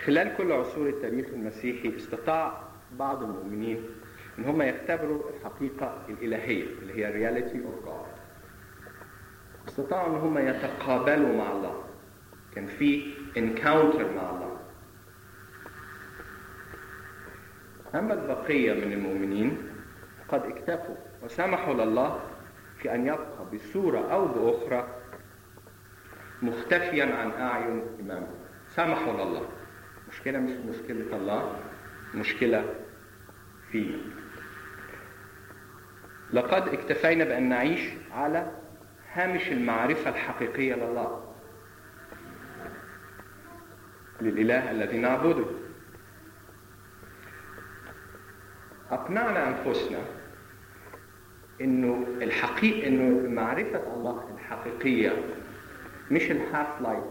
خلال كل عصور التاريخ المسيحي استطاع بعض المؤمنين ان هم يختبروا الحقيقة الإلهية اللي هي reality of God استطاعوا ان هم يتقابلوا مع الله كان في encounter مع الله أما البقية من المؤمنين قد اكتفوا وسمحوا لله في أن يبقى بصورة أو بأخرى مختفيا عن أعين إمامه سمحوا لله مشكلة مش مشكلة الله مشكلة فينا لقد اكتفينا بأن نعيش على هامش المعرفة الحقيقية لله للإله الذي نعبده أقنعنا أنفسنا إنه الحقيقة إنه معرفة الله الحقيقية مش الهاف لايت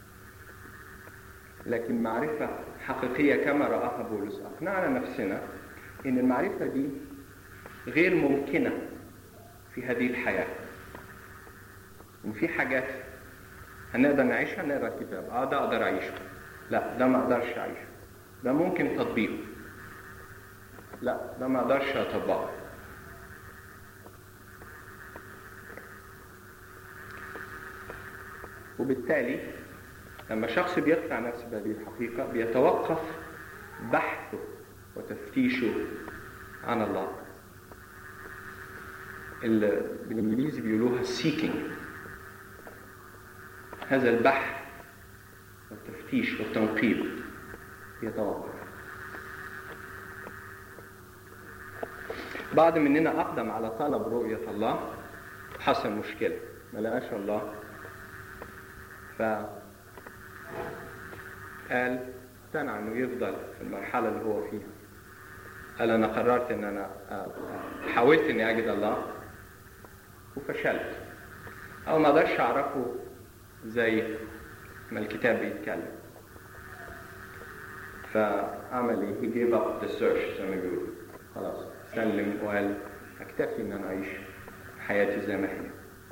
لكن معرفة حقيقية كما رآها بولس أقنعنا نفسنا إن المعرفة دي غير ممكنة في هذه الحياة إن في حاجات هنقدر نعيشها نقرا الكتاب اه ده اقدر اعيشه لا ده ما اقدرش اعيشه ده ممكن تطبيقه لا ده ما اقدرش اطبقه وبالتالي لما شخص بيقنع نفسه بهذه الحقيقة بيتوقف بحثه وتفتيشه عن الله اللي بالانجليزي بيقولوها seeking هذا البحث والتفتيش والتنقيب يتوقف بعض مننا أقدم على طلب رؤية الله حصل مشكلة ما لقاش الله ف قال اقتنع انه يفضل في المرحلة اللي هو فيها قال انا قررت ان انا حاولت اني اجد الله وفشلت او ما اقدرش اعرفه زي ما الكتاب بيتكلم فعمل ايه؟ he gave up the search زي ما بيقولوا خلاص سلم وقال اكتفي ان انا اعيش حياتي زي ما هي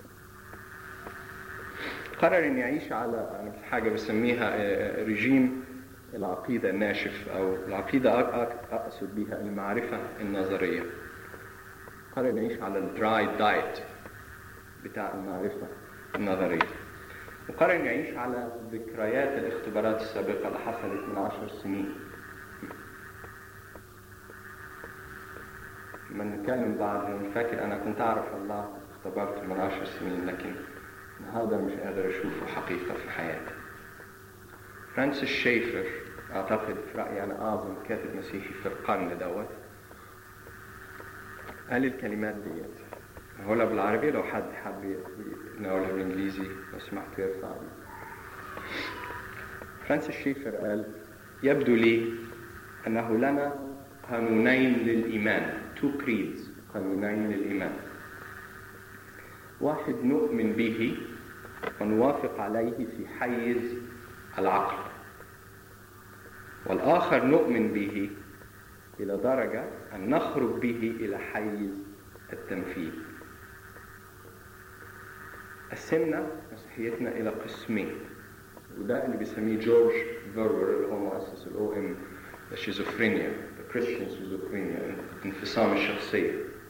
قرر ان يعيش على حاجه بسميها رجيم العقيده الناشف او العقيده اقصد بها المعرفه النظريه قرر ان يعيش على الدراي دايت بتاع المعرفه النظريه وقرر ان يعيش على ذكريات الاختبارات السابقه اللي حصلت من عشر سنين لما نتكلم بعد فاكر انا كنت اعرف الله اختبرته من عشر سنين لكن النهارده مش قادر اشوفه حقيقه في حياتي فرانسيس شيفر اعتقد في رايي انا اعظم كاتب مسيحي في القرن دوت قال الكلمات ديت هقولها بالعربي لو حد حب يناولها بالانجليزي لو سمحت يرفع لي فرانسيس شيفر قال يبدو لي انه لنا قانونين للايمان two creeds قانونين للايمان واحد نؤمن به ونوافق عليه في حيز العقل والآخر نؤمن به إلى درجة أن نخرج به إلى حيز التنفيذ قسمنا مسيحيتنا إلى قسمين وده اللي بيسميه جورج فيرور اللي هو مؤسس الأو إم الشيزوفرينيا الكريستيان شيزوفرينيا انفصام الشخصية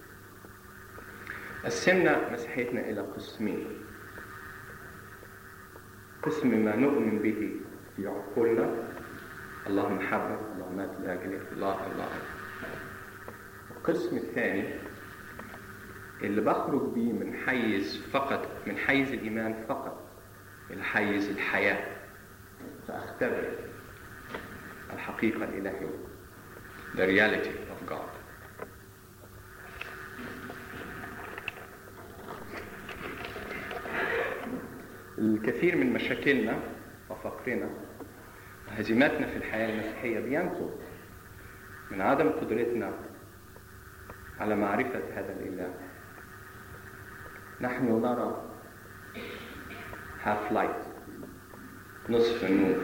قسمنا مسيحيتنا إلى قسمين قسم ما نؤمن به في عقولنا الله محبة الله مات لأجلك الله الله القسم الثاني اللي بخرج بيه من حيز فقط من حيز الإيمان فقط إلى حيز الحياة فأختبر الحقيقة الإلهية the reality of God الكثير من مشاكلنا وفقرنا وهزيماتنا في الحياة المسيحية بينتج من عدم قدرتنا على معرفة هذا الإله نحن نرى half light نصف النور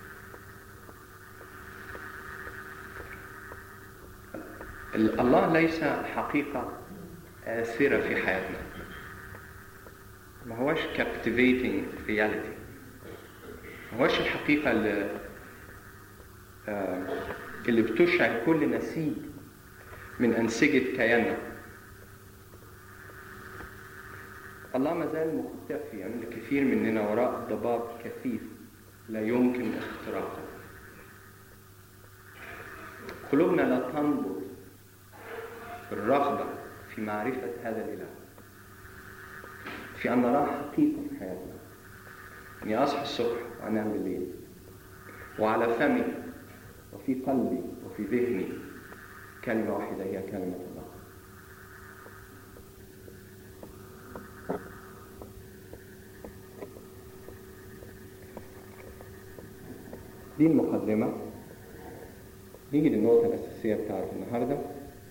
الله ليس حقيقة آثرة في حياتنا ما هوش captivating reality ما هوش الحقيقة اللي آه، اللي بتشعل كل نسيج من أنسجة كياننا الله ما زال مختفي عند الكثير مننا وراء ضباب كثيف لا يمكن اختراقه قلوبنا لا تنبض بالرغبة في معرفة هذا الإله في أن نراه حقيقة في حياتنا أني أصحى الصبح وأنام بالليل وعلى فمي وفي قلبي وفي ذهني كلمة واحدة هي كلمة الله دي المقدمة نيجي للنقطة الأساسية بتاعت النهاردة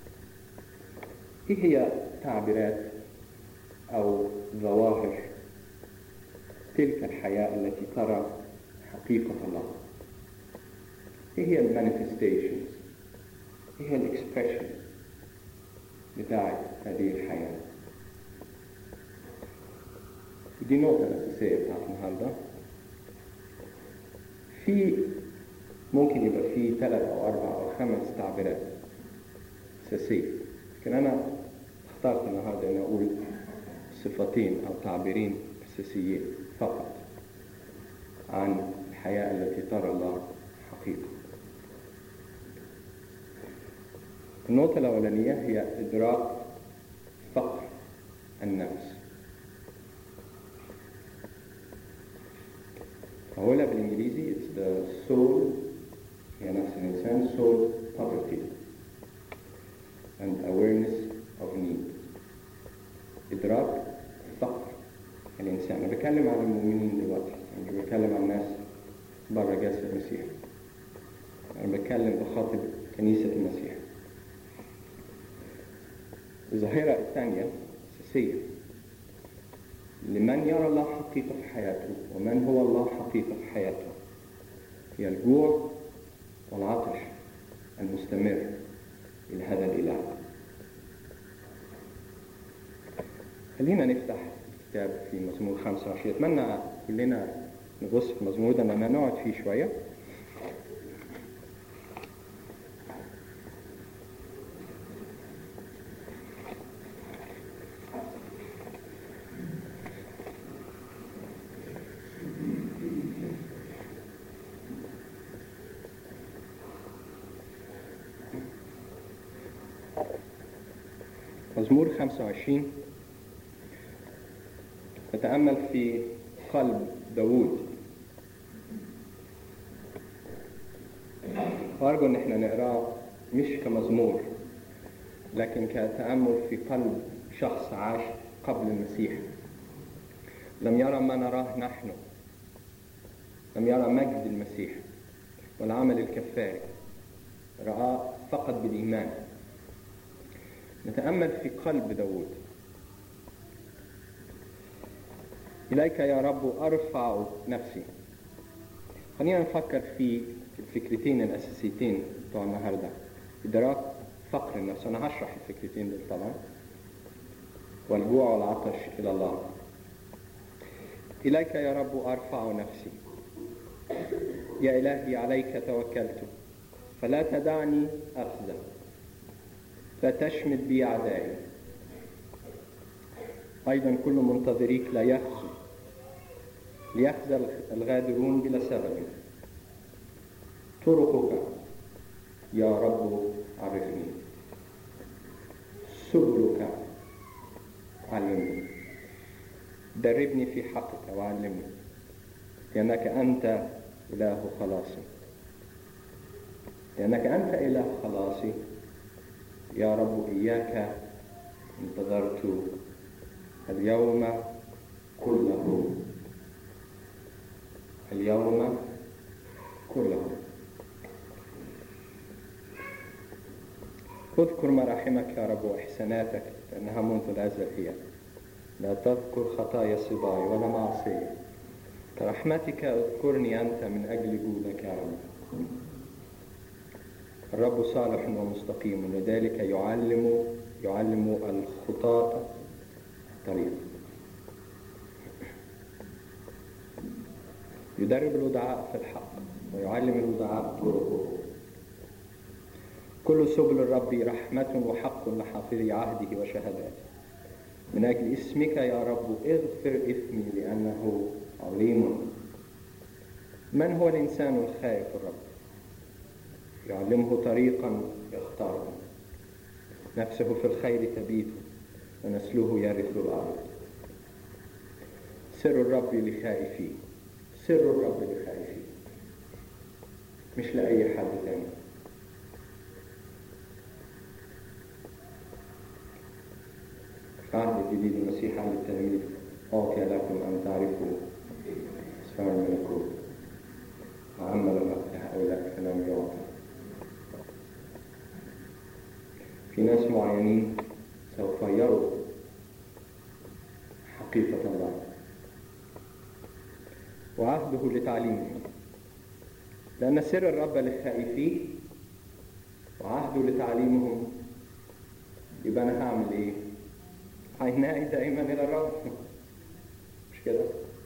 إيه هي تعبيرات أو ظواهر تلك الحياة التي ترى حقيقة الله ايه هي المانيفستيشنز ايه هي الاكسبريشن بتاعت هذه الحياة ودي النقطة الأساسية بتاعت النهاردة في ممكن يبقى في ثلاث أو أربع أو خمس تعبيرات أساسية لكن أنا اخترت النهاردة أن أقول صفتين أو تعبيرين أساسيين فقط عن الحياة التي ترى الله حقيقة النقطة الأولانية هي إدراك فقر النفس فهو بالإنجليزي it's the soul هي نفس الإنسان soul poverty and awareness of need إدراك فقر الإنسان أنا بتكلم عن المؤمنين دلوقتي أنا مش بتكلم عن الناس بره جسد المسيح أنا بتكلم بخاطب كنيسة المسيح الظاهرة الثانية أساسية لمن يرى الله حقيقة في حياته ومن هو الله حقيقة في حياته هي الجوع والعطش المستمر إلى هذا الإله خلينا نفتح الكتاب في مزمور 25 أتمنى كلنا نبص في المزمور ده لما نقعد فيه شوية مزمور 25 نتأمل في قلب داوود وأرجو إن احنا نقراه مش كمزمور لكن كتأمل في قلب شخص عاش قبل المسيح لم يرى ما نراه نحن لم يرى مجد المسيح والعمل الكفاري رآه فقط بالإيمان نتأمل في قلب داود إليك يا رب أرفع نفسي خلينا نفكر في الفكرتين الأساسيتين بتوع النهاردة إدراك فقر النفس أنا هشرح الفكرتين دول طبعا والجوع والعطش إلى الله إليك يا رب أرفع نفسي يا إلهي عليك توكلت فلا تدعني أخزى لا تشمت بي أعدائي أيضا كل منتظريك لا يخزو ليخزى الغادرون بلا سبب طرقك يا رب عرفني سبلك علمني دربني في حقك وعلمني لأنك أنت إله خلاصي لأنك أنت إله خلاصي يا رب إياك انتظرت اليوم كله اليوم كله اذكر مراحمك يا رب واحساناتك لانها منذ الازل هي لا تذكر خطايا صباي ولا معصيه كرحمتك اذكرني انت من اجل جودك يا رب الرب صالح ومستقيم لذلك يعلم يعلم الخطاة الطريق يدرب الودعاء في الحق ويعلم الودعاء طرقه كل سبل الرب رحمة وحق لحافظي عهده وشهاداته من أجل اسمك يا رب اغفر إثمي لأنه عظيم من هو الإنسان الخائف الرب يعلمه طريقا يختاره نفسه في الخير تبيت ونسله يرث الأرض سر الرب لخائفين سر الرب لخائفين مش لأي حد تاني في عهد الجديد المسيح على التلاميذ أعطي لكم أن تعرفوا أسرار الملكوت وأما لهؤلاء فلم يعطى في ناس معينين سوف يروا حقيقة الله وعهده لتعليمهم لأن سر الرب للخائفين وعهده لتعليمهم يبقى أنا هعمل إيه؟ عيناي دائما إلى الرب مش كده؟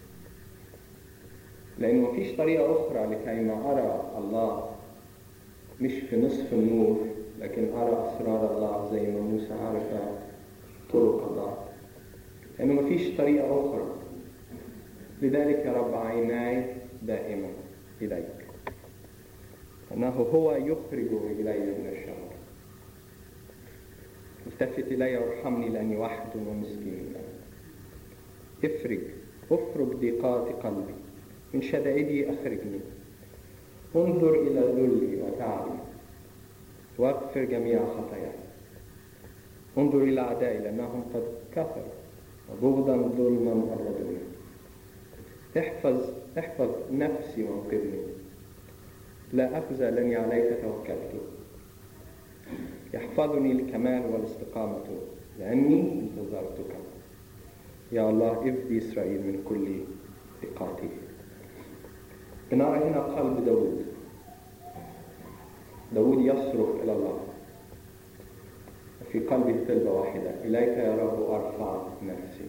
لأن مفيش طريقة أخرى لكي ما أرى الله مش في نصف النور لكن أرى أسرار الله زي ما موسى عرف طرق الله لأنه مفيش طريقة أخرى لذلك يا رب عيناي دائما إليك أنه هو يخرج إلي من الشر التفت إلي وارحمني لأني وحد ومسكين افرج افرج ضيقات قلبي من شدائدي أخرجني انظر إلى ذلي وتعبي واغفر جميع خطاياي انظر إلى أعدائي لأنهم قد كفروا وبغضا ظلما أبغضوني احفظ احفظ نفسي وانقذني لا أخزى لأني عليك توكلت يحفظني الكمال والاستقامة لأني انتظرتك يا الله افدي إسرائيل من كل ثقاته بنرى هنا قلب داود داود يصرخ إلى الله في قلبه طلبة واحدة إليك يا رب أرفع نفسي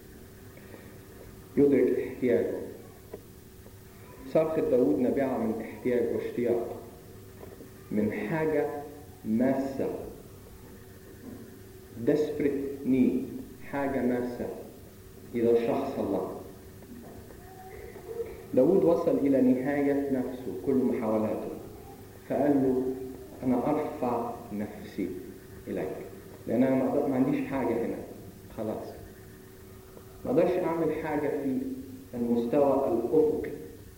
يدرك احتياجه صرخة داود نابعة من احتياج واشتياق من حاجة ماسة desperate need حاجة ماسة إلى شخص الله داود وصل إلى نهاية نفسه كل محاولاته فقال له أنا أرفع نفسي إليك لأن أنا ما عنديش حاجة هنا خلاص ما اقدرش أعمل حاجة في المستوى الأفقي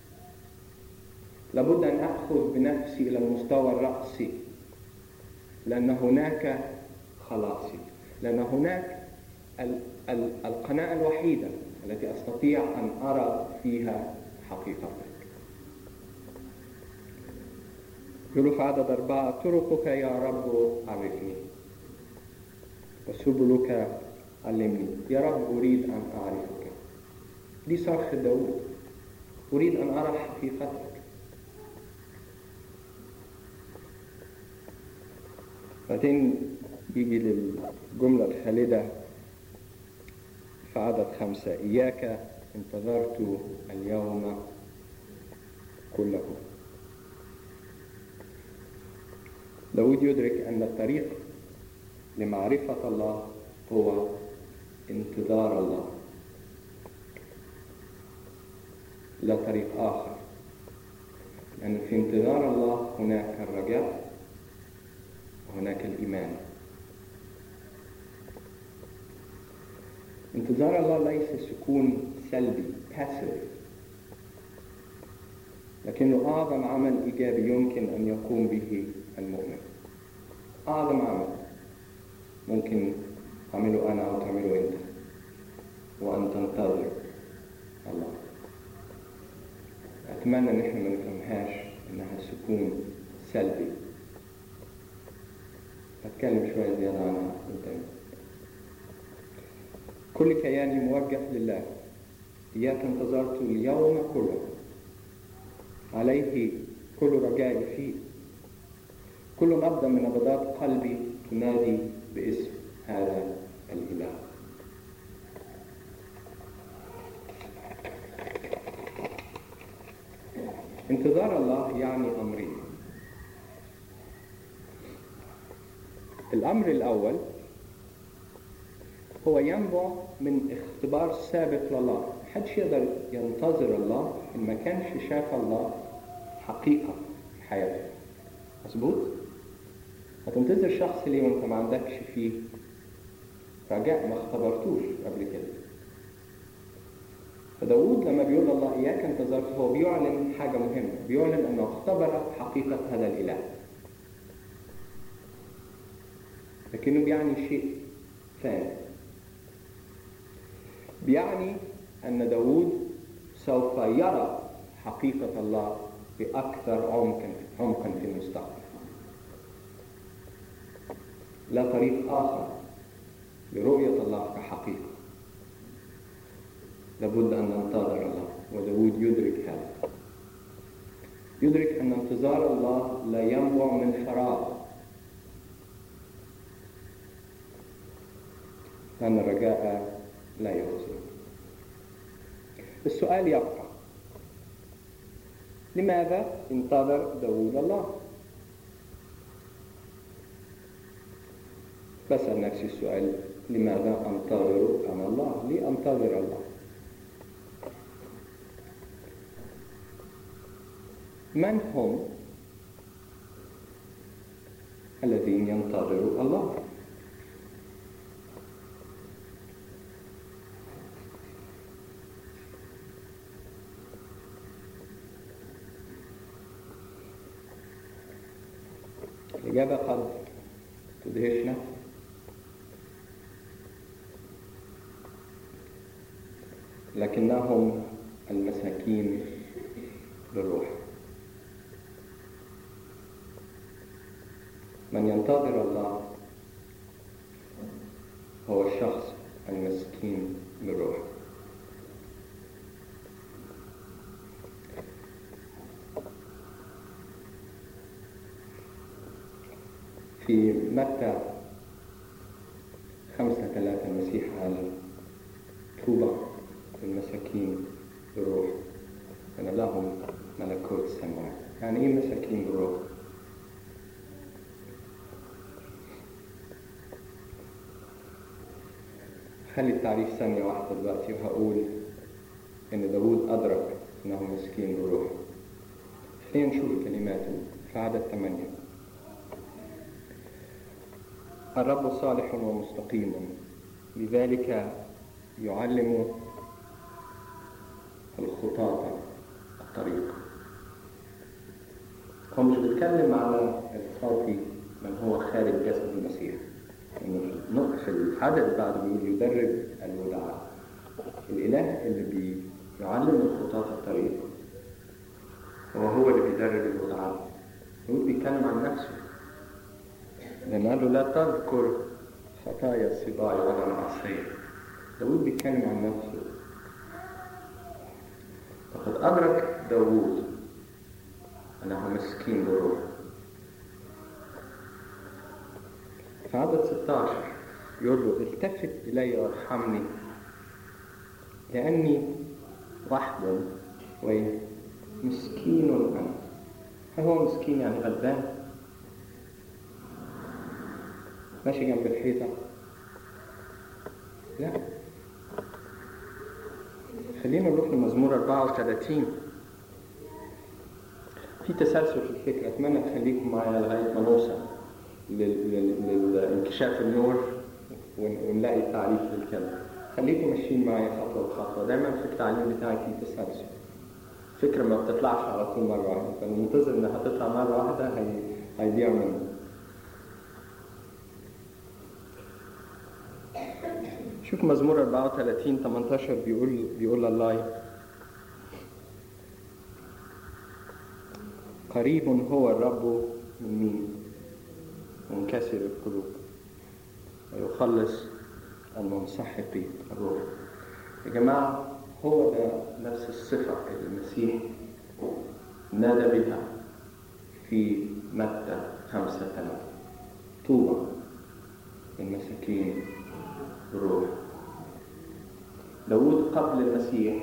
لابد أن أخذ بنفسي إلى المستوى الرأسي لأن هناك خلاصي لأن هناك ال ال القناة الوحيدة التي أستطيع أن أرى فيها حقيقتك يقول في عدد أربعة طرقك يا رب عرفني وسبلك علمني يا رب أريد أن أعرفك دي صرخ داود أريد أن أرى حقيقتك بعدين يجي للجملة الخالدة في عدد خمسة إياك انتظرت اليوم كله داود يدرك أن الطريق لمعرفة الله هو انتظار الله لا طريق آخر لأن في انتظار الله هناك الرجاء وهناك الإيمان انتظار الله ليس سكون سلبي passive لكنه أعظم عمل إيجابي يمكن أن يقوم به المؤمن أعظم عمل ممكن تعمله أنا أو تعمله أنت وأن تنتظر الله أتمنى إن إحنا ما نفهمهاش إنها سكون سلبي هتكلم شوية زيادة عنها قدام كل كياني موجه لله إياك انتظرت اليوم كله عليه كل رجائي فيه كل نبضة من نبضات قلبي تنادي باسم هذا الإله انتظار الله يعني أمرين الأمر الأول هو ينبع من اختبار سابق لله محدش يقدر ينتظر الله إن ما كانش شاف الله حقيقة في حياته مظبوط؟ هتنتظر شخص ليه وانت ما عندكش فيه رجاء ما اختبرتوش قبل كده فداود لما بيقول الله إياك انتظرت هو بيعلن حاجة مهمة بيعلن أنه اختبر حقيقة هذا الإله لكنه بيعني شيء ثاني بيعني أن داود سوف يرى حقيقة الله بأكثر عمقا عمقا في المستقبل لا طريق آخر لرؤية الله كحقيقة لابد أن ننتظر الله وداود يدرك هذا يدرك أن انتظار الله لا ينبع من فراغ لأن الرجاء لا يخزن السؤال يبقى لماذا انتظر داود الله بسأل نفسي السؤال لماذا أنتظر أنا الله ليه أنتظر الله من هم الذين ينتظروا الله الإجابة قد تدهشنا لكنهم المساكين بالروح من ينتظر الله هو الشخص المسكين بالروح في متى خمسة ثلاثة المسيح قال طوبى للمساكين بالروح أن لهم ملكوت السماوات يعني إيه مساكين بالروح؟ خلي التعريف ثانية واحدة دلوقتي وهقول إن داوود أدرك إنه مسكين بالروح خلينا نشوف كلماته في عدد ثمانية الرب صالح ومستقيم لذلك يعلم الخطاة الطريق هو مش بيتكلم على الخاطي من هو خارج جسد المسيح إنه في العدد بعد بيقول يدرب الودعاء الإله اللي بيعلم الخطاة الطريق هو هو اللي بيدرب الودعاء داود بيتكلم عن نفسه لأن قال له لا تذكر خطايا السباع ولا المعصية داود بيتكلم عن نفسه فقد أدرك داود أنه مسكين بالروح في عدد 16 يقول له التفت إلي وارحمني لأني وحد ومسكين أنا هل هو مسكين يعني غلبان؟ ماشي جنب الحيطة؟ لا خلينا نروح لمزمور 34 في تسلسل في الفكرة أتمنى تخليكم معايا لغاية ما نوصل لانكشاف النور ونلاقي التعريف للكلمة خليكم ماشيين معايا خطوة بخطوة دايما في التعليم بتاعي في تسلسل فكرة ما بتطلعش على طول مرة واحدة فالمنتظر انها تطلع مرة واحدة هي... هيضيع منه شوف مزمور 34 18 بيقول بيقول الله قريب هو الرب من مين؟ منكسر القلوب ويخلص المنسحق الروح يا جماعة هو ده نفس الصفة اللي المسيح نادى بها في متى خمسة ثلاثة طوبى المساكين بالروح داود قبل المسيح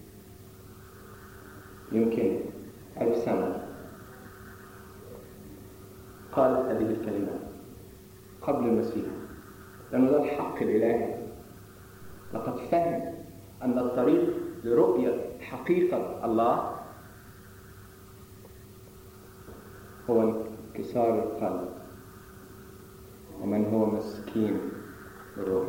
يمكن ألف سنة قال هذه الكلمات قبل المسيح لأنه ده الحق الإلهي لقد فهم أن الطريق لرؤية حقيقة الله هو انكسار القلب ومن هو مسكين بالروح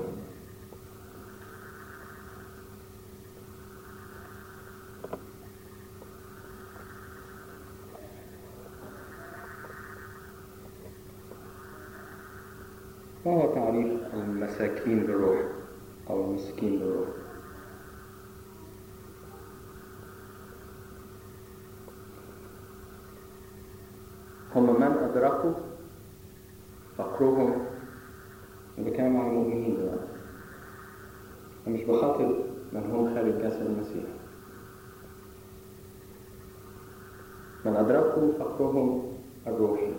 ما هو تعريف المساكين بالروح أو المسكين بالروح؟ هم من أدركوا فقرهم أنا بتكلم عن المؤمنين دلوقتي أنا مش بخاطب من هم خارج جسد المسيح من أدركوا فقرهم الروحي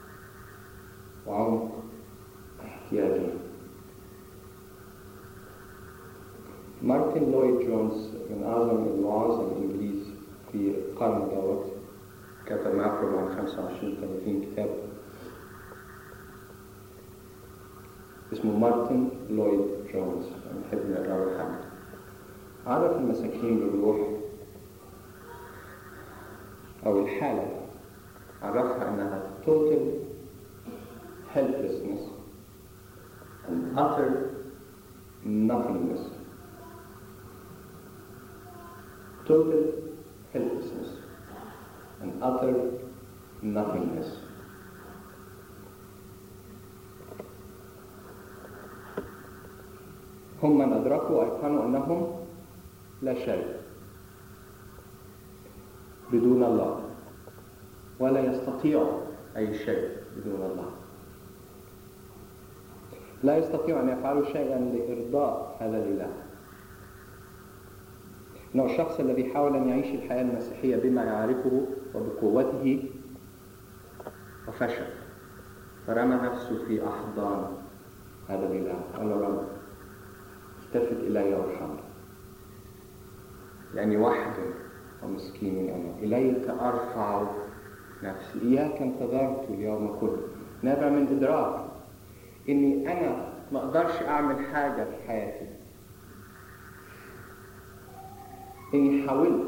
وعمق احتياجهم مارتن لويد جونز من أعظم الوعاظ الإنجليز في القرن دوت كتب ما يقرب عن 25 30 كتاب اسمه مارتن لويد جونز نحب نقرا له حاجه عرف المساكين بالروح او الحاله عرفها انها total helplessness and utter nothingness total helplessness and utter nothingness. هم من أدركوا وأيقنوا أنهم لا شيء بدون الله ولا يستطيعوا أي شيء بدون الله لا يستطيعوا أن يفعلوا شيئا لإرضاء هذا الإله إنه الشخص الذي حاول أن يعيش الحياة المسيحية بما يعرفه وبقوته وفشل فرمى نفسه في أحضان هذا الإله قال له رب التفت إلي وارحمني لأني وحد ومسكين أنا إليك أرفع نفسي إياك انتظرت اليوم كله نابع من إدراك إني أنا ما أقدرش أعمل حاجة في حياتي إني حاولت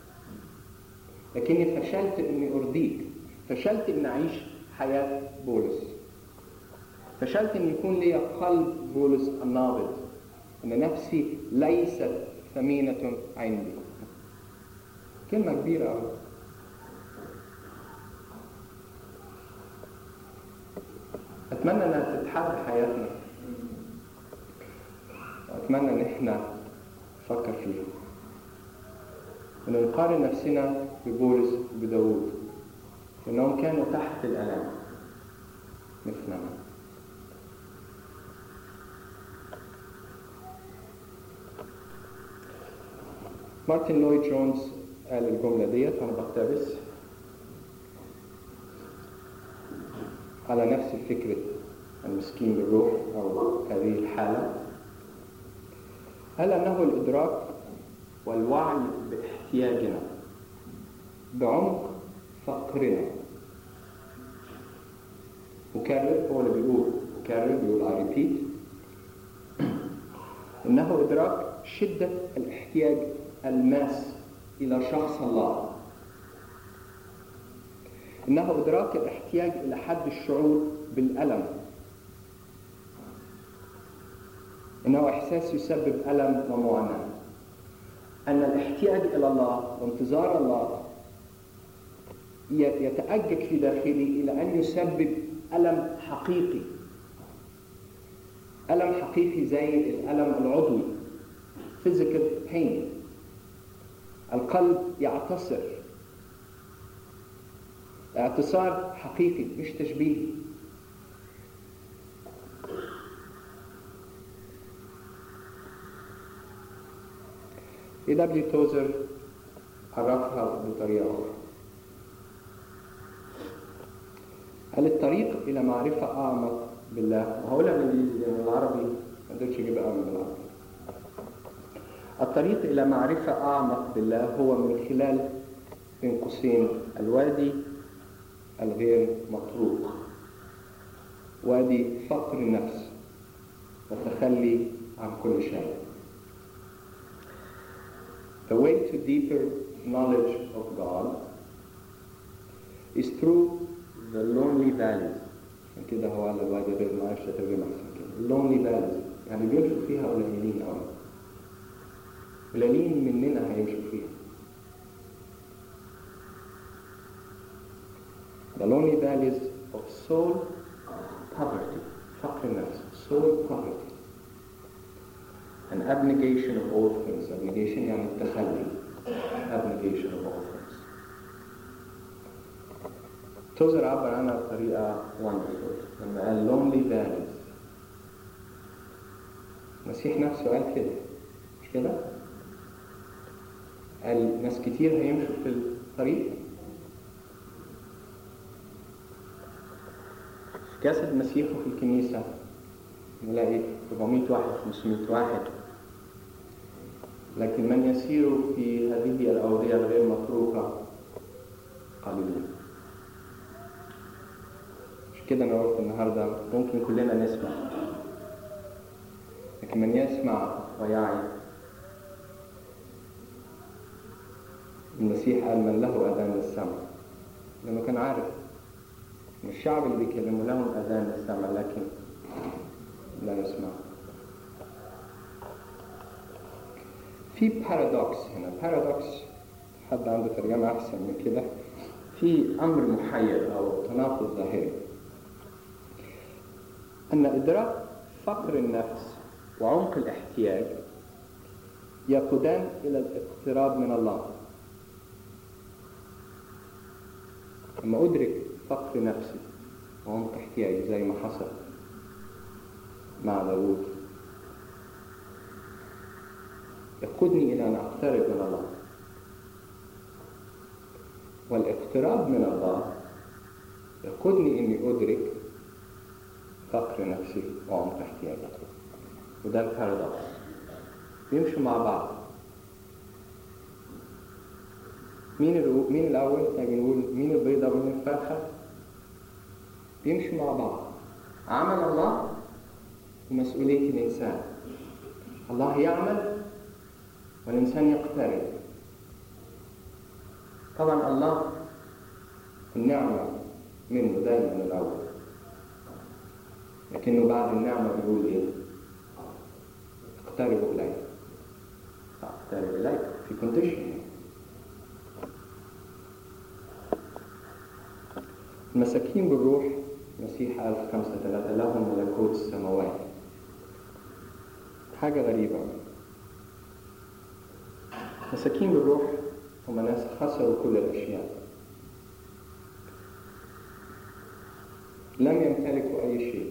لكني فشلت إني أرضيك فشلت إني أعيش حياة بولس فشلت إن يكون لي قلب بولس النابض أن نفسي ليست ثمينة عندي كلمة كبيرة أوي أتمنى أنها تتحدى حياتنا وأتمنى أن إحنا نفكر فيها أن نقارن نفسنا ببولس وبداود لأنهم كانوا تحت الألم مثلنا مارتن لويد جونز قال الجملة ديت وأنا بقتبس على نفس الفكرة المسكين بالروح أو هذه الحالة قال أنه الإدراك والوعي باحتياجنا بعمق فقرنا مكرر هو اللي بيقول مكرر بيقول I repeat إنه إدراك شدة الاحتياج الماس إلى شخص الله إنه إدراك الاحتياج إلى حد الشعور بالألم إنه إحساس يسبب ألم ومعاناة أن الاحتياج إلى الله وانتظار الله يتأجج في داخلي إلى أن يسبب ألم حقيقي ألم حقيقي زي الألم العضوي physical pain القلب يعتصر اعتصار حقيقي مش تشبيه اي دبليو توزر عرفها بطريقة أخرى هل الطريق إلى معرفة أعمق بالله وهقولها بالإنجليزي لأن العربي ما قدرتش أجيبها أعمق بالعربي الطريق إلى معرفة أعمق بالله هو من خلال بين قوسين الوادي الغير مطروق وادي فقر النفس والتخلي عن كل شيء The way to deeper knowledge of God is through the lonely valleys عشان كده هو على الوادي غير ما عرفش اترجم احسن كده lonely valleys يعني بيمشوا فيها قليلين قوي قليلين مننا هيمشوا فيها The lonely valleys of soul poverty فقر النفس soul poverty an abnegation of all things abnegation يعني التخلي abnegation of all things توزر عبر عنها بطريقة wonderful لما قال lonely valleys المسيح نفسه قال كده مش كده؟ قال ناس كتير هيمشوا في الطريق في جسد المسيح وفي الكنيسة نلاقي 400 واحد 500 واحد لكن من يسير في هذه الأودية الغير متروكة قليلون مش كده أنا قلت النهاردة ممكن كلنا نسمع لكن من يسمع ويعي المسيح قال من له أذان للسمع لأنه كان عارف إن الشعب اللي بيكلموا لهم أذان للسمع لكن لا يسمع في بارادوكس هنا بارادوكس حد عنده ترجمة أحسن من كده في أمر محير أو تناقض ظاهري أن إدراك فقر النفس وعمق الاحتياج يقودان إلى الاقتراب من الله لما أدرك فقر نفسي وعمق احتياجي زي ما حصل مع داوود يقودني إلى أن أقترب من الله والاقتراب من الله يقودني إني أدرك فقر نفسي وعمق احتياجي وده البارادوكس بيمشوا مع بعض مين الأو... مين الأول؟ يعني بنقول مين البيضة ومين الفرخة؟ بيمشوا مع بعض عمل الله ومسؤولية الإنسان الله يعمل والإنسان يقترب طبعا الله النعمة منه دايما الأول لكنه بعد النعمة بيقول إيه؟ اقتربوا إلي اقترب إليك في كونديشن المساكين بالروح المسيح قال في خمسة ثلاثة لهم ملكوت السماوات حاجة غريبة مساكين بالروح هم ناس خسروا كل الأشياء لم يمتلكوا أي شيء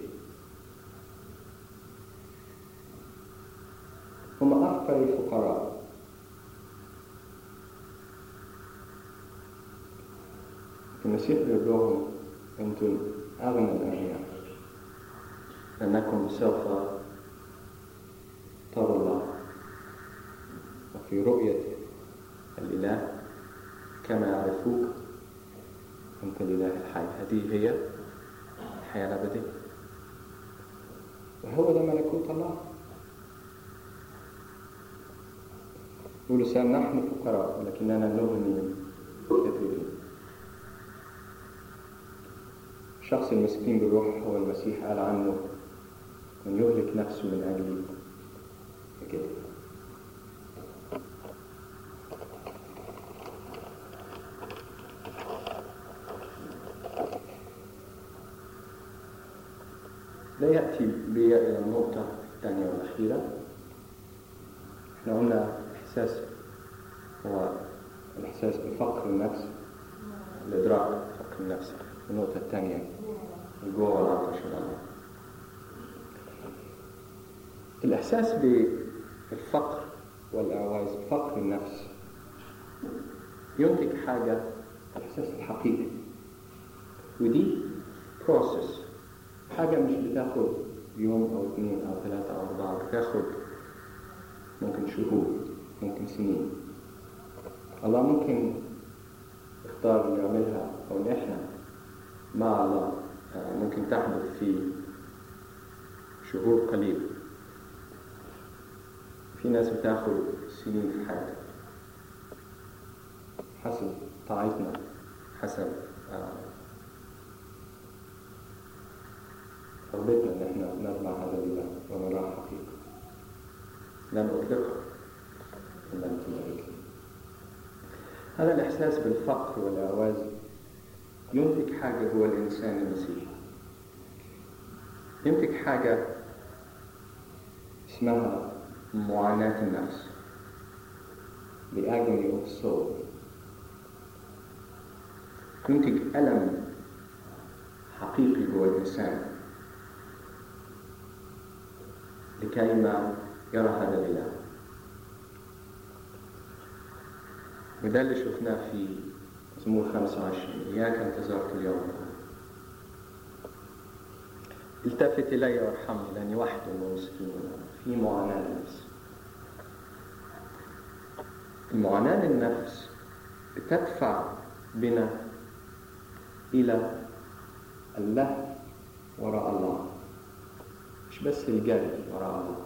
هم أفقر الفقراء المسيح بيقول لهم أنتم أغنى الأغنياء أنكم سوف تروا الله وفي رؤية الإله كما يعرفوك أنت الإله الحي هذه هي الحياة الأبدية وهو ده ملكوت الله يقول سام نحن فقراء ولكننا نغني كثيرين الشخص المسكين بالروح هو المسيح قال عنه من يهلك نفسه من أجلي فكده لا يأتي بي إلى النقطة الثانية والأخيرة احنا قلنا إحساس هو الإحساس بفقر النفس الإدراك فقر النفس النقطة الثانية الجوع والعطش والأمر الإحساس بالفقر والإعواز فقر النفس ينتج حاجة الإحساس الحقيقي ودي بروسس حاجة مش بتاخد يوم أو اثنين أو ثلاثة أو أربعة بتاخد ممكن شهور ممكن سنين الله ممكن يختار يعملها أو إن إحنا مع الله ممكن تحدث في شهور قليلة في ناس بتاخد سنين في حياتها حسب طاعتنا حسب آه، رغبتنا ان احنا نرمى هذا الاله ونراه حقيقه لن اطلقها ان لم تبارك لي هذا الاحساس بالفقر والاعواز ينتج حاجه هو الانسان المسيحي ينتج حاجه اسمها معاناه النفس the agony of soul ينتج ألم حقيقي جوه الإنسان لكي ما يرى هذا الإله وده اللي شفناه في مزمور 25 إياك انتظرت اليوم التفت إلي وارحمني لأني وحد ومسكين في معاناة النفس المعاناة للنفس بتدفع بنا إلى اللهو وراء الله مش بس الجري وراء الله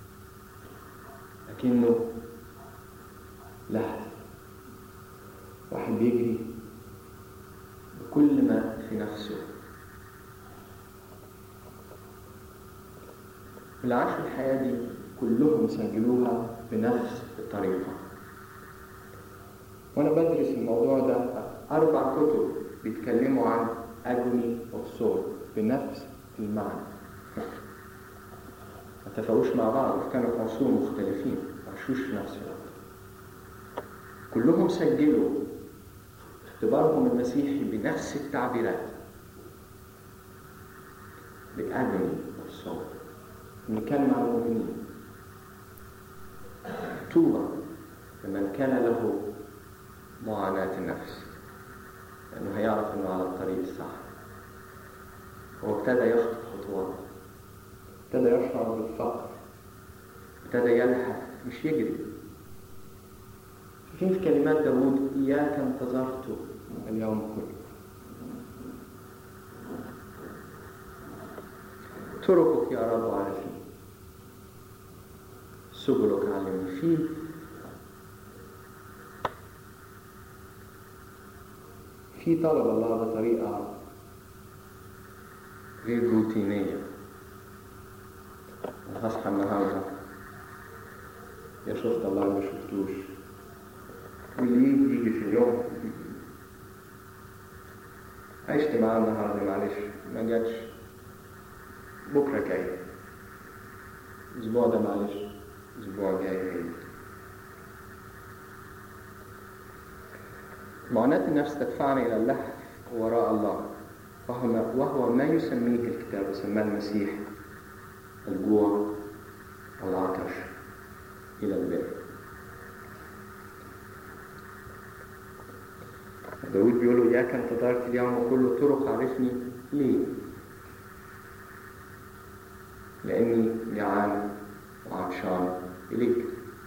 لكنه لهو واحد بيجري بكل ما في نفسه اللي عاشوا الحياة دي كلهم سجلوها بنفس الطريقة وأنا بدرس الموضوع ده أربع كتب بيتكلموا عن agony of soul بنفس المعنى ما اتفقوش مع بعض كانوا في عصور مختلفين ما عاشوش في نفس الوقت كلهم سجلوا اختبارهم المسيحي بنفس التعبيرات بأجني of soul نتكلم مع المؤمنين طوبى لمن كان له معاناة النفس لأنه هيعرف إنه على الطريق الصح هو ابتدى يخطو خطوات ابتدى يشعر بالفقر ابتدى يلهث مش يجري شايفين في كلمات داوود إياك انتظرت اليوم كله طرقك يا رب عارفين سبلك علمني في في طلب الله بطريقة غير روتينية أنا هصحى النهاردة يا شفت الله ما شفتوش واللي يجي يجي في اليوم عشت معاه النهاردة معلش ما جاتش بكرة جاي الأسبوع ده معلش الأسبوع جاي جاي معاناة النفس تدفعنا إلى اللهف وراء الله وهو ما, وهو ما يسميه الكتاب وسماه المسيح الجوع والعطش إلى البر داود بيقول له إياك انتظرت اليوم كل طرق عرفني ليه؟ لأني جعان وعطشان إليك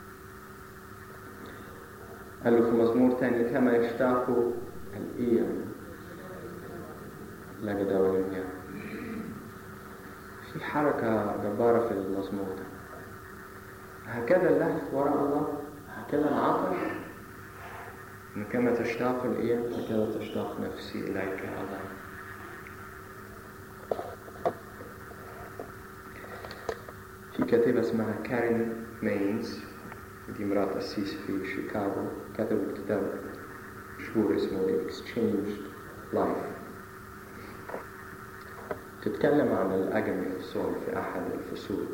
قال له في مزمور تاني كما يشتاق الإيم لا جدار المياه في حركة جبارة في المزمور ده هكذا اللهف وراء الله هكذا العطش إن كما تشتاق الإيم هكذا تشتاق نفسي إليك يا الله في كاتبة اسمها كارين مينز دي مرات قسيس في شيكاغو كتبت كتاب مشهور اسمه The Exchanged Life تتكلم عن الأجمي الصول في أحد الفصول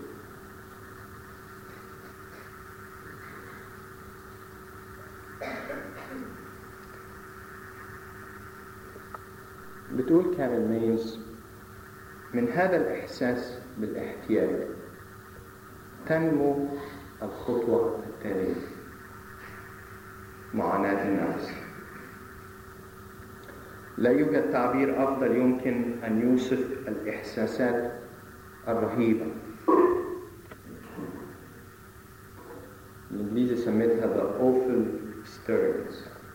بتقول كارين مينز من هذا الإحساس بالاحتياج تنمو الخطوة التالية معاناة النفس لا يوجد تعبير أفضل يمكن أن يوصف الإحساسات الرهيبة الإنجليزي سميتها the awful stirrings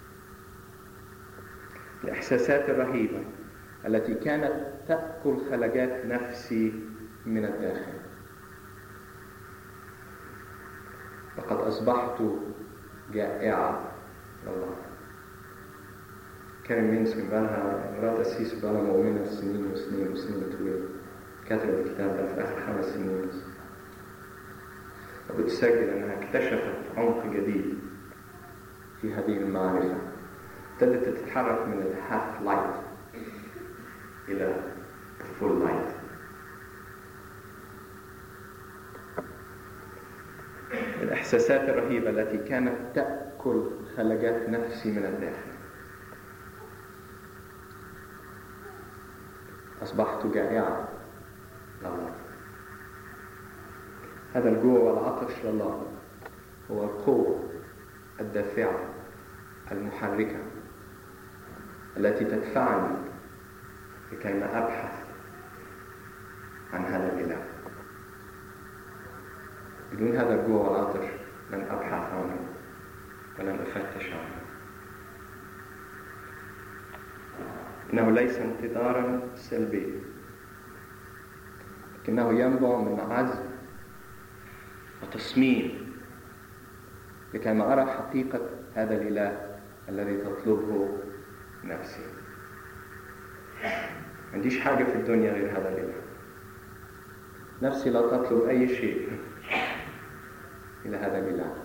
الإحساسات الرهيبة التي كانت تأكل خلجات نفسي من الداخل لقد أصبحت جائعة لله كارين مينسكي بالها مرات أسيس بالها مؤمنة سنين وسنين وسنين طويلة كتبت الكتاب ده في آخر خمس سنين بس وبتسجل أنها اكتشفت عمق جديد في هذه المعرفة ابتدت تتحرك من الهاف لايت إلى الفول لايت الإحساسات الرهيبة التي كانت تأكل خلجات نفسي من الداخل أصبحت جائعا لله هذا الجوع والعطش لله هو القوة الدافعة المحركة التي تدفعني لكيما أبحث عن هذا الإله بدون هذا الجوع والعطش لن أبحث عنه ولن أفتش عنه إنه ليس انتظارا سلبيا لكنه ينبع من عزم وتصميم لكيما أرى حقيقة هذا الإله الذي تطلبه نفسي ما عنديش حاجة في الدنيا غير هذا الإله نفسي لا تطلب أي شيء إلى هذا الإله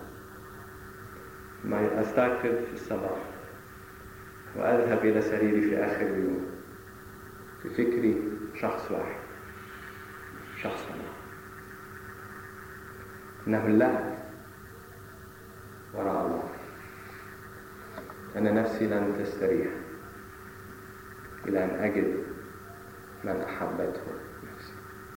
ما أستيقظ في الصباح وأذهب إلى سريري في آخر اليوم في فكري شخص واحد شخص واحد إنه اللهب وراء الله أن نفسي لن تستريح إلى أن أجد من أحبته